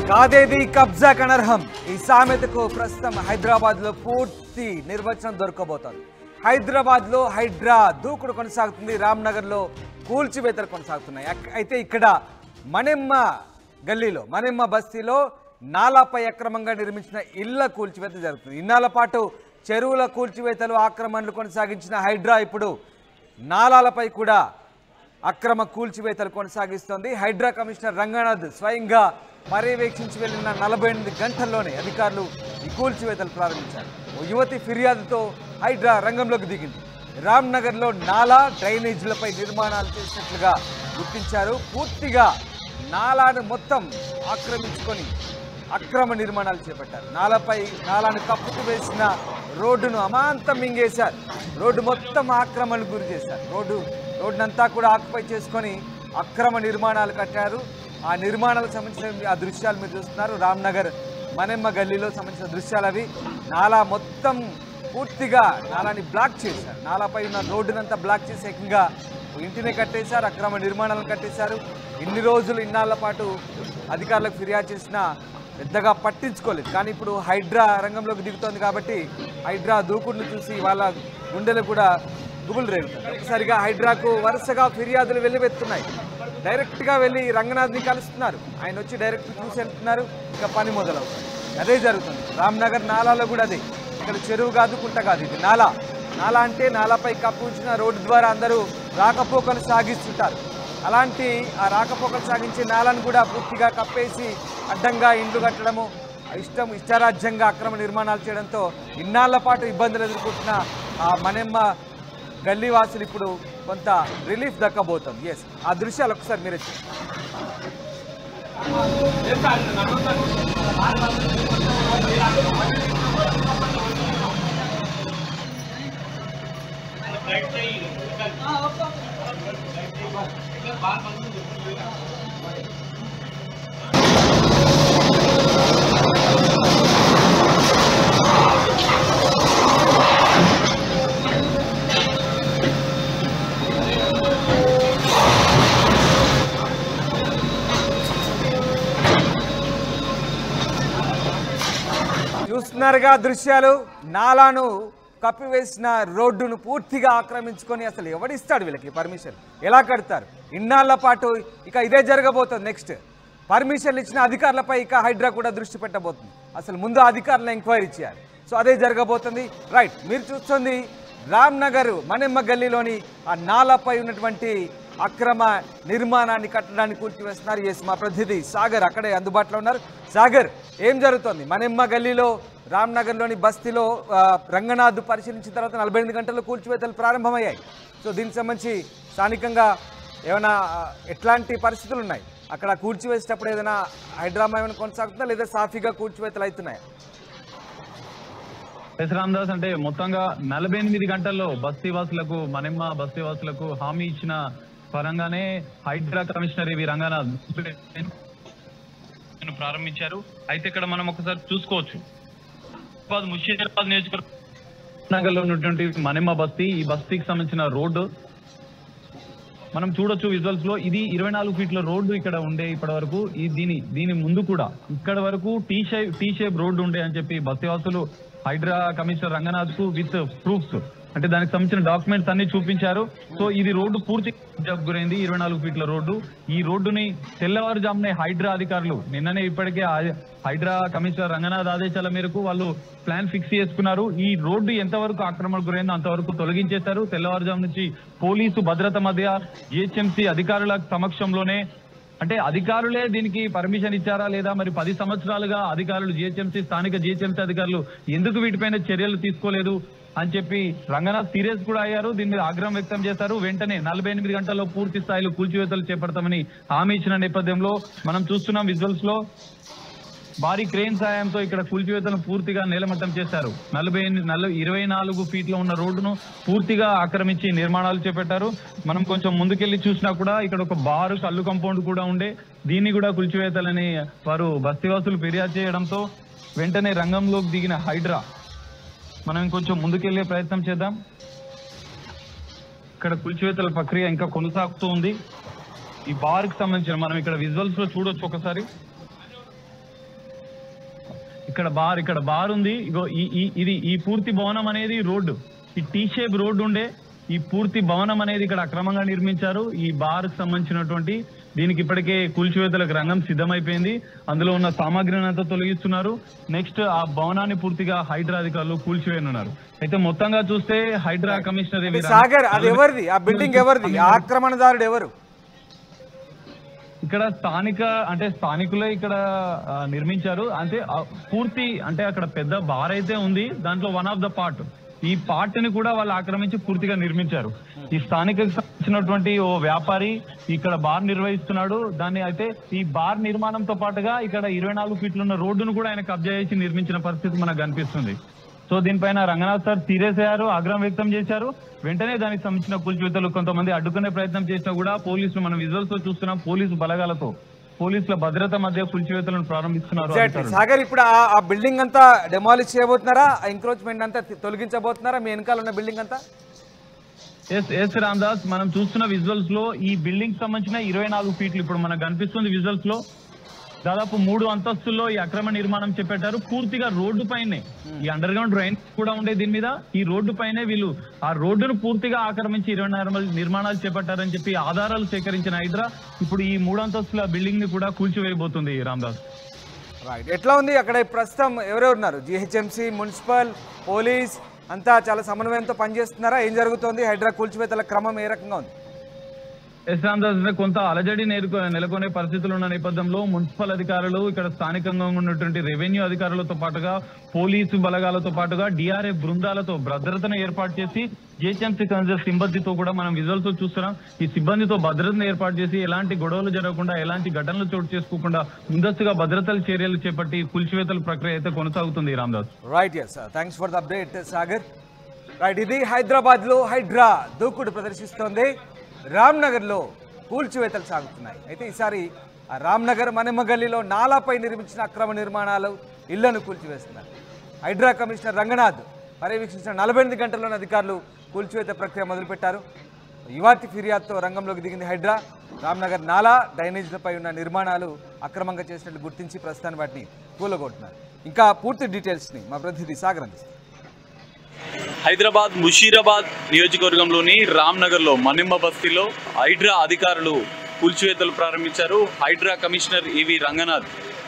కాదేది కబ్జా కనర్హం ఈ సామెతకు ప్రస్తుతం హైదరాబాద్ లో పూర్తి నిర్వచనం దొరకబోతోంది హైదరాబాద్ లో హైడ్రా దూకుడు కొనసాగుతుంది రామ్నగర్ లో కూల్చివేతలు కొనసాగుతున్నాయి అక్- అయితే ఇక్కడ మణెమ్మ గల్లీలో మణెమ్మ బస్తీలో నాలాపై అక్రమంగా నిర్మించిన ఇళ్ల కూల్చివేత జరుగుతుంది ఇన్నాళ్ల పాటు చెరువుల కూల్చివేతలు ఆక్రమణలు కొనసాగించిన హైడ్రా ఇప్పుడు నాలాలపై కూడా అక్రమ కూల్చివేతలు కొనసాగిస్తోంది హైడ్రా కమిషనర్ రంగనాథ్ స్వయంగా పర్యవేక్షించి వెళ్లిన నలభై ఎనిమిది గంటల్లోనే అధికారులు ఈ కూల్చివేతలు ప్రారంభించారు ఓ యువతి ఫిర్యాదుతో హైడ్రా రంగంలోకి దిగింది రామ్నగర్లో నాలా డ్రైనేజీలపై నిర్మాణాలు చేసినట్లుగా గుర్తించారు పూర్తిగా నాలాను మొత్తం ఆక్రమించుకొని అక్రమ నిర్మాణాలు చేపట్టారు నాలపై నాలాను కప్పుకు వేసిన రోడ్డును అమాంతం మింగేశారు రోడ్డు మొత్తం ఆక్రమణకు గురి చేశారు రోడ్డు రోడ్డునంతా కూడా ఆక్యుపై చేసుకొని అక్రమ నిర్మాణాలు కట్టారు ఆ నిర్మాణాలకు సంబంధించిన ఆ దృశ్యాలు మీరు చూస్తున్నారు రామ్నగర్ మನೆమ్మ గల్లీలో సంబంధించిన దృశ్యాలు అవి నాలా మొత్తం పూర్తిగా నాలాని బ్లాక్ చేశారు నాలాపై ఉన్న రోడ్డునంతా బ్లాక్ చేసి ఏకంగా ఇంటిని కట్టేశారు అక్రమ నిర్మాణాలను కట్టేశారు ఇన్ని రోజులు ఇన్నాళ్ల పాటు అధికారులకు ఫిర్యాదు చేసినా పెద్దగా పట్టించుకోలేదు కానీ ఇప్పుడు హైడ్రా రంగంలోకి దిగుతోంది కాబట్టి హైడ్రా దూకుడును చూసి వాళ్ళ గుండెలు కూడా గుబులు రేగుతుంది ఒకసారిగా హైడ్రాకు వరుసగా ఫిర్యాదులు వెల్లువెత్తున్నాయి డైరెక్ట్గా వెళ్ళి రంగనాథ్ని కలుస్తున్నారు ఆయన వచ్చి డైరెక్ట్ చూసి వెళ్తున్నారు ఇక పని మొదలవుతుంది అదే జరుగుతుంది రామ్నగర్ నాలాలో కూడా అదే ఇక్కడ చెరువు కాదు కుంట కాదు ఇది నాలా నాలా అంటే నాలాపై కప్పు ఉంచిన రోడ్డు ద్వారా అందరూ రాకపోకలు సాగిస్తుంటారు అలాంటి ఆ రాకపోకలు సాగించే నాలను కూడా పూర్తిగా కప్పేసి అడ్డంగా ఇండ్లు కట్టడము ఇష్టం ఇష్టారాజ్యంగా అక్రమ నిర్మాణాలు చేయడంతో ఇన్నాళ్ల పాటు ఇబ్బందులు ఎదుర్కొంటున్న ఆ మನೆమ్మ గల్లీ వాసులు ఇప్పుడు కొంత రిలీఫ్ దక్కబోతుంది ఎస్ ఆ దృశ్యాలు ఒకసారి మీరే చూడండి. చూస్తున్నారుగా దృశ్యాలు నాలాను కప్పివేసిన రోడ్డును పూర్తిగా ఆక్రమించుకొని అసలు ఎవడిస్తాడు వీళ్ళకి పర్మిషన్ ఎలా కడతారు ఇన్నాళ్ల పాటు ఇక ఇదే జరగబోతుంది నెక్స్ట్ పర్మిషన్లు ఇచ్చిన అధికారులపై ఇక హైడ్రా కూడా దృష్టి పెట్టబోతుంది అసలు ముందు అధికారులను ఎంక్వైరీ చేయాలి సో అదే జరగబోతుంది రైట్ మీరు చూస్తుంది రామ్నగర్ మನೆమ్మ గల్లీలోని ఆ నాలాపై ఉన్నటువంటి అక్రమ నిర్మాణాన్ని కట్టడాన్ని కూల్చివేస్తున్నారు ఎస్ మా ప్రతినిధి సాగర్ అక్కడే అందుబాటులో ఉన్నారు సాగర్ ఏం జరుగుతోంది మನೆమ్మ గల్లీలో రామ్నగర్లోని బస్తీలో ఆ, రంగనాథ్ పరిశీలించిన తర్వాత నలభై ఎనిమిది గంటల్లో కూల్చివేతలు ప్రారంభమయ్యాయి సో దీనికి సంబంధించి స్థానికంగా ఏమైనా ఆ, ఎట్లాంటి పరిస్థితులు ఉన్నాయి అక్కడ కూల్చివేసేటప్పుడు ఏదైనా హైడ్రామా ఏమైనా కొనసాగుతుందా లేదా సాఫీగా కూల్చివేతలు అవుతున్నాయా ఎస్ రామదాస్ అంటే మొత్తంగా నలభై ఎనిమిది గంటల్లో బస్తీ వాసులకు మನೆమ్మ బస్తీ వాసులకు హామీ ఇచ్చిన పరంగానే హైడ్రా కమిషనర్ వి రంగనాథ్ ప్రారంభించారు అయితే ఇక్కడ మనం ఒకసారి చూసుకోవచ్చు హైదరాబాద్ ముషీరాబాద్ నియోజకవర్గం నగర్లో ఉన్నటువంటి మನೆమ్మ బస్తీ ఈ బస్తీకి సంబంధించిన రోడ్డు మనం చూడొచ్చు విజువల్స్ లో ఇది ఇరవై నాలుగు ఫీట్ల రోడ్డు ఇక్కడ ఉండే ఇప్పటి వరకు ఈ దీని దీని ముందు కూడా ఇక్కడ వరకు T shape T shape road ఉండే అని చెప్పి బస్తీవాసులు హైడ్రా కమిషనర్ రంగనాథ్ కు విత్ ప్రూఫ్స్ అంటే దానికి సంబంధించిన డాక్యుమెంట్స్ అన్ని చూపించారు సో ఇది రోడ్డు పూర్తి కబ్జాకు గురైంది ఇరవై నాలుగు ఫీట్ల రోడ్డు ఈ రోడ్డుని తెల్లవారుజామునే హైడ్రా అధికారులు నిన్ననే ఇప్పటికే ఆ- హైడ్రా కమిషనర్ రంగనాథ్ ఆదేశాల మేరకు వాళ్ళు ప్లాన్ ఫిక్స్ చేసుకున్నారు ఈ రోడ్డు ఎంతవరకు ఆక్రమణకు గురైందో అంతవరకు తొలగించేశారు తెల్లవారుజాము నుంచి పోలీసు భద్రత మధ్య జిహెచ్ఎంసీ అధికారుల సమక్షంలోనే అంటే అధికారులే దీనికి పర్మిషన్ ఇచ్చారా లేదా మరి పది సంవత్సరాలుగా అధికారులు జిహెచ్ఎంసీ స్థానిక జిహెచ్ఎంసీ అధికారులు ఎందుకు వీటిపైన చర్యలు తీసుకోలేదు అని చెప్పి రంగనాథ్ సీరియస్ కూడా అయ్యారు దీని మీద ఆగ్రహం వ్యక్తం చేశారు వెంటనే నలభై ఎనిమిది గంటల్లో పూర్తి స్థాయిలో కూల్చివేతలు చేపడతామని హామీ ఇచ్చిన నేపథ్యంలో మనం చూస్తున్నాం విజువల్స్ లో భారీ క్రేన్ సాయంతో ఇక్కడ కూల్చివేతలను పూర్తిగా నేలమట్టం చేశారు నలభై ఎనిమిది నలభై ఇరవై నాలుగు ఫీట్లో ఉన్న రోడ్డును పూర్తిగా ఆక్రమించి నిర్మాణాలు చేపట్టారు మనం కొంచెం ముందుకెళ్లి చూసినా కూడా ఇక్కడ ఒక బారు కల్లు కంపౌండ్ కూడా ఉండే దీన్ని కూడా కూల్చివేతలని వారు బస్తీవాసులు ఫిర్యాదు చేయడంతో వెంటనే రంగంలోకి దిగిన హైడ్రా మనం ఇంకొంచెం ముందుకెళ్లే ప్రయత్నం చేద్దాం ఇక్కడ కూల్చివేతల ప్రక్రియ ఇంకా కొనసాగుతూ ఉంది ఈ బార్కి సంబంధించిన మనం ఇక్కడ విజువల్స్ లో చూడొచ్చు ఒకసారి ఇక్కడ బార్ ఇక్కడ బార్ ఉంది ఇగో ఈ ఈ- ఇది ఈ పూర్తి భవనం అనేది రోడ్డు ఈ టీ షేప్ రోడ్డు ఉండే ఈ పూర్తి భవనం అనేది ఇక్కడ అక్రమంగా నిర్మించారు ఈ బార్ కి సంబంధించినటువంటి దీనికి ఇప్పటికే కూల్చివేతలకు రంగం సిద్ధమైపోయింది అందులో ఉన్న సామాగ్రిని అంతా తొలగిస్తున్నారు నెక్స్ట్ ఆ భవనాన్ని పూర్తిగా హైడ్రా అధికారులు కూల్చివేయనున్నారు అయితే మొత్తంగా చూస్తే హైడ్రా కమిషనర్ ఏవి రా- సాగర్ అది ఎవరిది ఆ బిల్డింగ్ ఎవరిది ఆ ఆక్రమణదారుడు ఎవరు ఇక్కడ స్థానిక అంటే స్థానికులే ఇక్కడ ఆ, నిర్మించారు అంటే ఆ పూర్తి అంటే అక్కడ పెద్ద బార్ అయితే ఉంది దాంట్లో వన్ ఆఫ్ ద పార్ట్ ఈ పార్ట్ ని కూడా వాళ్ళు ఆక్రమించి పూర్తిగా నిర్మించారు ఈ స్థానికకు సంబంధించినటువంటి ఓ వ్యాపారి ఇక్కడ బార్ నిర్వహిస్తున్నాడు దాన్ని అయితే ఈ బార్ నిర్మాణంతో పాటుగా ఇక్కడ ఇరవై నాలుగు ఫీట్లు ఉన్న రోడ్డును కూడా ఆయన కబ్జా చేసి నిర్మించిన పరిస్థితి మనకు కనిపిస్తుంది సో దీనిపైన రంగనాథ్ సార్ సీరియస్ అయ్యారు ఆగ్రహం వ్యక్తం చేశారు వెంటనే దానికి సంబంధించిన కూల్చివేతలు కొంతమంది అడ్డుకునే ప్రయత్నం చేసినా కూడా పోలీసులు మనం విజువల్స్ లో చూస్తున్నాం పోలీసు బలగాలతో పోలీసుల భద్రత మధ్య కూల్చివేతలను ప్రారంభిస్తున్నారు ఎగ్జాక్ట్లీ అధికారులు. సాగర్ ఇప్పుడు ఆ ఆ బిల్డింగ్ అంతా డెమాలిష్ చేయబోతున్నారా ఆ ఎంక్రోచ్మెంట్ అంతా తి- తొలగించబోతున్నారా మీ వెనకాల ఉన్న బిల్డింగ్ అంతా ఎస్ ఎస్ రామ్దాస్ మనం చూస్తున్న విజువల్స్ లో ఈ బిల్డింగ్ సంబంధించిన ఇరవై నాలుగు ఫీట్లు ఇప్పుడు మనకు కనిపిస్తుంది విజువల్స్ లో దాదాపు మూడు అంతస్తుల్లో ఈ అక్రమ నిర్మాణం చేపట్టారు పూర్తిగా రోడ్డు పైనే ఈ అండర్ గ్రౌండ్ డ్రైన్ కూడా ఉండే దీని మీద ఈ రోడ్డు పైనే వీళ్ళు ఆ రోడ్డును పూర్తిగా ఆక్రమించి ఇరవై నాలుగు నిర్మాణాలు చేపట్టారని చెప్పి ఆధారాలు సేకరించిన హైడ్రా ఇప్పుడు ఈ మూడు అంతస్తుల బిల్డింగ్ ని కూడా కూల్చివేయబోతుంది రామ్దాస్ రైట్ ఎట్లా ఉంది అక్కడ ప్రస్తుతం ఎవరెవరు ఉన్నారు జిహెచ్ఎంసీ మున్సిపల్ పోలీస్ అంతా చాలా సమన్వయంతో పనిచేస్తున్నారా ఏం జరుగుతోంది హైడ్రా కూల్చివేతల క్రమం ఏ రకంగా ఉంది ఎస్ రామదాస్ కొంత అలజడి నేర్కొ నెలకొనే పరిస్థితులు ఉన్న నేపథ్యంలో మున్సిపల్ అధికారులు ఇక్కడ స్థానికంగా ఉన్నటువంటి రెవెన్యూ అధికారులతో పాటుగా పోలీసు బలగాలతో పాటుగా డిఆర్ఎఫ్ బృందాలతో భద్రతను ఏర్పాటు చేసి జిహెచ్ఎంసీ కన్సర్ సిబ్బందితో కూడా మనం విజువల్స్ చూస్తున్నాం ఈ సిబ్బందితో భద్రతను ఏర్పాటు చేసి ఎలాంటి గొడవలు జరగకుండా ఎలాంటి ఘటనలు చోటు చేసుకోకుండా ముందస్తుగా భద్రతల చర్యలు చేపట్టి కూల్చివేతల ప్రక్రియ అయితే కొనసాగుతుంది Ramdas right yes thanks for the update Sagar right ఇది హైదరాబాద్లో హైడ్రా దూకుడు ప్రదర్శిస్తోంది రామ్నగర్లో కూల్చివేతలు సాగుతున్నాయి అయితే ఈసారి ఆ రామ్నగర్ మనిమగల్లిలో నాలాపై నిర్మించిన అక్రమ నిర్మాణాలు ఇళ్లను కూల్చివేస్తున్నారు హైడ్రా కమిషనర్ రంగనాథ్ పర్యవేక్షించిన నలభై ఎనిమిది గంటల్లోనే అధికారులు కూల్చివేత ప్రక్రియ మొదలుపెట్టారు యువతి ఫిర్యాదుతో రంగంలోకి దిగింది హైడ్రా రామ్నగర్ నాలా డ్రైనేజీలపై ఉన్న నిర్మాణాలు అక్రమంగా చేసినట్లు గుర్తించి ప్రస్తుతాన్ని వాటిని కూలగొట్టున్నారు ఇంకా పూర్తి డీటెయిల్స్ని మా ప్రతినిధి సాగర్ అందిస్తారు హైదరాబాద్ ముషీరాబాద్ నియోజకవర్గంలోని రామ్నగర్లో మనిమ్మ బస్తీలో హైడ్రా అధికారులు కూల్చివేతలు ప్రారంభించారు హైడ్రా కమిషనర్ ఈవి రంగనాథ్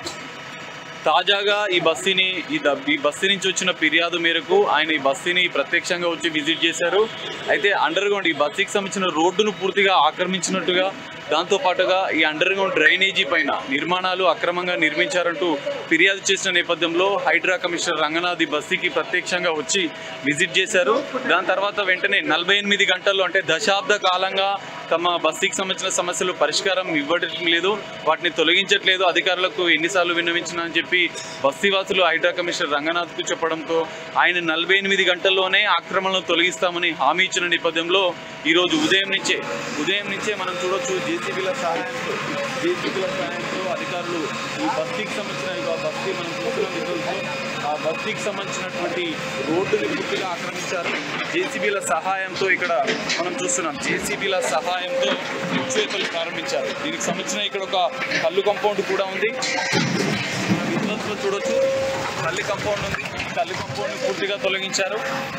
తాజాగా ఈ బస్తీని ఈ ద- ఈ బస్తీ నుంచి వచ్చిన ఫిర్యాదు మేరకు ఆయన ఈ బస్తీని ప్రత్యక్షంగా వచ్చి విజిట్ చేశారు అయితే అండర్ గ్రౌండ్ ఈ బస్తీకి సంబంధించిన రోడ్డును పూర్తిగా ఆక్రమించినట్టుగా దాంతో పాటుగా ఈ అండర్ గ్రౌండ్ డ్రైనేజీ పైన నిర్మాణాలు అక్రమంగా నిర్మించారంటూ ఫిర్యాదు చేసిన నేపథ్యంలో హైడ్రా కమిషనర్ రంగనాథ్ ఈ బస్తీకి ప్రత్యక్షంగా వచ్చి విజిట్ చేశారు దాని తర్వాత వెంటనే నలభై ఎనిమిది గంటల్లో అంటే దశాబ్ద కాలంగా తమ బస్తీకి సంబంధించిన సమస్యలు పరిష్కారం ఇవ్వడం లేదు వాటిని తొలగించట్లేదు అధికారులకు ఎన్నిసార్లు విన్నవించినా అని చెప్పి బస్తీవాసులు హైడ్రా కమిషనర్ రంగనాథ్కు చెప్పడంతో ఆయన నలభై ఎనిమిది గంటల్లోనే ఆక్రమణలు తొలగిస్తామని హామీ ఇచ్చిన నేపథ్యంలో ఈరోజు ఉదయం నుంచే ఉదయం నుంచే మనం చూడొచ్చు జేసీబీల సహాయంతో జేసీబీల సహాయంతో అధికారులు ఈ బస్తీకి సంబంధించిన ఈ బస్తీ మనం చూస్తున్న విజువల్స్లో ఆ బస్తీకి సంబంధించినటువంటి రోడ్డుని పూర్తిగా ఆక్రమించారు జేసీబీల సహాయంతో ఇక్కడ మనం చూస్తున్నాం జేసీబీల సహాయంతో చేతులు ప్రారంభించారు దీనికి సంబంధించిన ఇక్కడ ఒక కళ్ళు కాంపౌండ్ కూడా ఉంది మన విజువల్స్లో చూడొచ్చు కళ్ళు కాంపౌండ్ ఉంది ఈ కళ్ళు కాంపౌండ్ పూర్తిగా తొలగించారు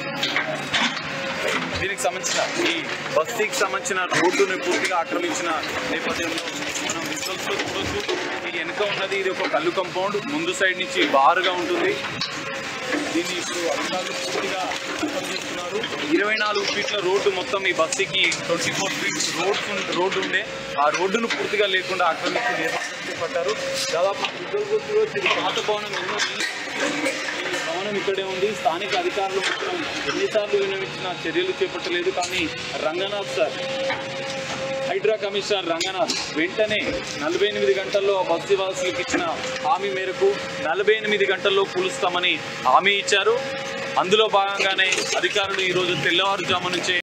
దీనికి సంబంధించిన ఈ బస్తీకి సంబంధించిన రోడ్డుని పూర్తిగా ఆక్రమించిన నేపథ్యంలో మనం విజువల్స్ లో చూడొచ్చు ఈ వెనుక ఉన్నది ఇది ఒక కళ్ళు కంపౌండ్ ముందు సైడ్ నుంచి బారుగా ఉంటుంది దీన్ని ఇప్పుడు అధికారులు పూర్తిగా ఓపెన్ చేస్తున్నారు ఇరవై నాలుగు ఫీట్ల రోడ్డు మొత్తం ఈ బస్తీకి twenty four feets road road ఉండే ఆ రోడ్డును పూర్తిగా లేకుండా ఆక్రమించి నిర్మాణం చేపట్టారు దాదాపు విజువల్స్ లో చూడొచ్చు ఇది పాత భవనం ఎన్నో ఈ భవనం ఇక్కడే ఉంది స్థానిక అధికారులు మాత్రం ఎన్నిసార్లు విన్నవించిన చర్యలు చేపట్టలేదు కానీ రంగనాథ్ సార్ హైడ్రా కమిషనర్ రంగనాథ్ వెంటనే నలభై ఎనిమిది గంటల్లో బస్తీవాసులకు ఇచ్చిన హామీ మేరకు నలభై ఎనిమిది గంటల్లో కూలుస్తామని హామీ ఇచ్చారు అందులో భాగంగానే అధికారులు ఈరోజు తెల్లవారుజాము నుంచే